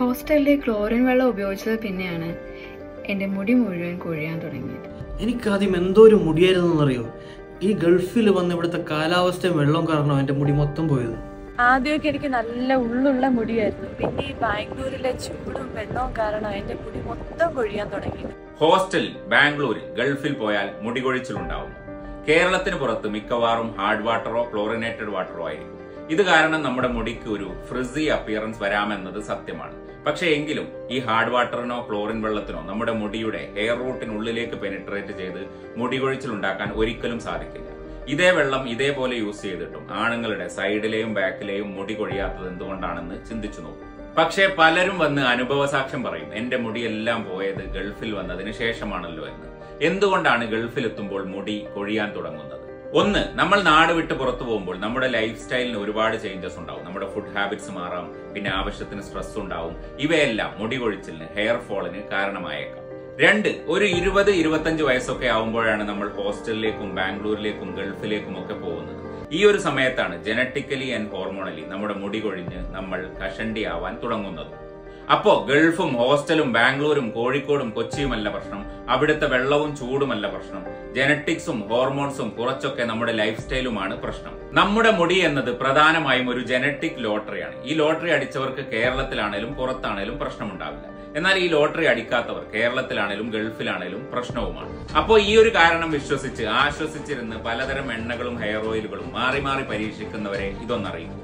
ഹോസ്റ്റലിലെ ക്ലോറിൻ വെള്ളം ഉപയോഗിച്ചത് പിന്നെയാണ് എൻ്റെ മുടി മുഴുവൻ കൊഴിയാൻ തുടങ്ങിയത് എനിക്കാദ്യം എന്തോ ഒരു മുടിയായിരുന്നെന്നറിയോ ഈ ഗൾഫിൽ വന്ന് ഇവിടുത്തെ കാലാവസ്ഥയും വെള്ളവും കാരണം എൻ്റെ മുടി മൊത്തം പോയത് ആദ്യമൊക്കെ എനിക്ക് നല്ല ഉള്ളുള്ള മുടിയായിരുന്നു പിന്നെ ഈ ബാംഗ്ലൂരിലെ ചൂടും വെള്ളവും കാരണം എന്റെ മുടി മൊത്തം കൊഴിയാൻ തുടങ്ങി ഹോസ്റ്റലിൽ ബാംഗ്ലൂരിൽ ഗൾഫിൽ പോയാൽ മുടികൊഴിച്ചിലുണ്ടാവുന്നു കേരളത്തിന് പുറത്ത് മിക്കവാറും ഹാർഡ് വാട്ടറോ ക്ലോറിനേറ്റഡ് വാട്ടറോ ആയിരിക്കും ഇത് കാരണം നമ്മുടെ മുടിക്ക് ഒരു ഫ്രിസി അപ്പിയറൻസ് വരാമെന്നത് സത്യമാണ് പക്ഷെ എങ്കിലും ഈ ഹാർഡ് വാട്ടറിനോ ക്ലോറിൻ വെള്ളത്തിനോ നമ്മുടെ മുടിയുടെ ഹെയർ റൂട്ടിനുള്ളിലേക്ക് പെനിട്രേറ്റ് ചെയ്ത് മുടികൊഴിച്ചിൽ ഉണ്ടാക്കാൻ ഒരിക്കലും സാധിക്കില്ല ഇതേ വെള്ളം ഇതേപോലെ യൂസ് ചെയ്തിട്ടും ആണുങ്ങളുടെ സൈഡിലെയും ബാക്കിലെയും മുടി കൊഴിയാത്തത് എന്തുകൊണ്ടാണെന്ന് ചിന്തിച്ചു നോക്കും പക്ഷേ പലരും വന്ന് അനുഭവസാക്ഷ്യം പറയും എന്റെ മുടിയെല്ലാം പോയത് ഗൾഫിൽ വന്നതിന് ശേഷമാണല്ലോ എന്ന് എന്തുകൊണ്ടാണ് ഗൾഫിലെത്തുമ്പോൾ മുടി കൊഴിയാൻ തുടങ്ങുന്നത് ഒന്ന് നമ്മൾ നാട് വിട്ട് പുറത്തു പോകുമ്പോൾ നമ്മുടെ ലൈഫ് സ്റ്റൈലിന് ഒരുപാട് ചേഞ്ചസ് ഉണ്ടാവും നമ്മുടെ ഫുഡ് ഹാബിറ്റ്സ് മാറാം പിന്നെ ആവശ്യത്തിന് സ്ട്രെസ് ഉണ്ടാവും ഇവയെല്ലാം മുടി കൊഴിച്ചിലിന് ഹെയർ ഫോളിന് കാരണമായേക്കാം രണ്ട് ഒരു ഇരുപത് ഇരുപത്തഞ്ച് വയസ്സൊക്കെ ആവുമ്പോഴാണ് നമ്മൾ ഹോസ്റ്റലിലേക്കും ബാംഗ്ലൂരിലേക്കും ഗൾഫിലേക്കും ഒക്കെ പോകുന്നത് ഈ ഒരു സമയത്താണ് ജനറ്റിക്കലി ആൻഡ് ഹോർമോണലി നമ്മുടെ മുടി കൊഴിഞ്ഞ് നമ്മൾ കഷണ്ടി ആവാൻ തുടങ്ങുന്നത് അപ്പോ ഗൾഫും ഹോസ്റ്റലും ബാംഗ്ലൂരും കോഴിക്കോടും കൊച്ചിയുമല്ല പ്രശ്നം അവിടുത്തെ വെള്ളവും ചൂടുമല്ല പ്രശ്നം ജനറ്റിക്സും ഹോർമോൺസും കുറച്ചൊക്കെ നമ്മുടെ ലൈഫ് സ്റ്റൈലുമാണ് പ്രശ്നം നമ്മുടെ മുടി എന്നത് പ്രധാനമായും ഒരു ജനറ്റിക് ലോട്ടറിയാണ് ഈ ലോട്ടറി അടിച്ചവർക്ക് കേരളത്തിലാണേലും പുറത്താണേലും പ്രശ്നമുണ്ടാവില്ല എന്നാൽ ഈ ലോട്ടറി അടിക്കാത്തവർ കേരളത്തിലാണേലും ഗൾഫിലാണേലും പ്രശ്നവുമാണ് അപ്പോൾ ഈ ഒരു കാരണം വിശ്വസിച്ച് ആശ്വസിച്ചിരുന്ന് പലതരം എണ്ണകളും ഹെയർ ഓയിലുകളും മാറി മാറി പരീക്ഷിക്കുന്നവരെ ഇതൊന്നറിയും